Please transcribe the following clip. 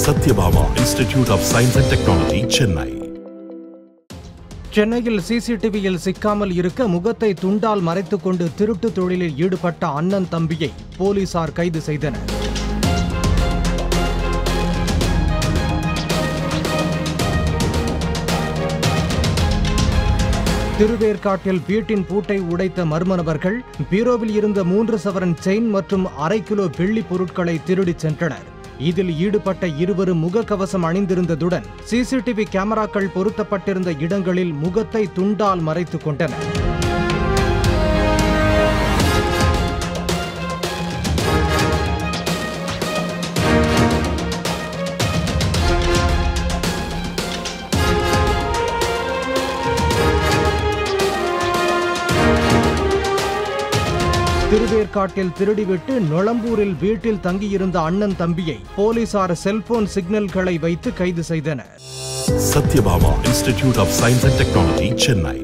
Satyabama Institute of Science and Technology, Chennai. சென்னையில் சிசிடிவியில் சிக்காமல் இருக்க முகத்தை துண்டால் மறைத்துக் கொண்டு திருட்டு தொழிலில் ஈடுபட்ட அண்ணன் தம்பியை போலீசார் கைது செய்தனர் திருவேற்காட்டில் வீட்டின் பூட்டை உடைத்த மர்ம நபர்கள் பீரோவில் இருந்த மூன்று சவரன் செயின் மற்றும் அரை கிலோ வெள்ளி பொருட்களை திருடிச் சென்றனர் இதில் ஈடுபட்ட இருவரும் முகக்கவசம் அணிந்திருந்ததுடன் சிசிடிவி கேமராக்கள் பொருத்தப்பட்டிருந்த இடங்களில் முகத்தை துண்டால் மறைத்துக் கொண்டனர் திருவேற்காட்டில் திருடிவிட்டு நொளம்பூரில் வீட்டில் தங்கியிருந்த அண்ணன் தம்பியை போலீசார் செல்போன் சிக்னல்களை வைத்து கைது செய்தனர் Satyabama Institute of Science and Technology, Chennai.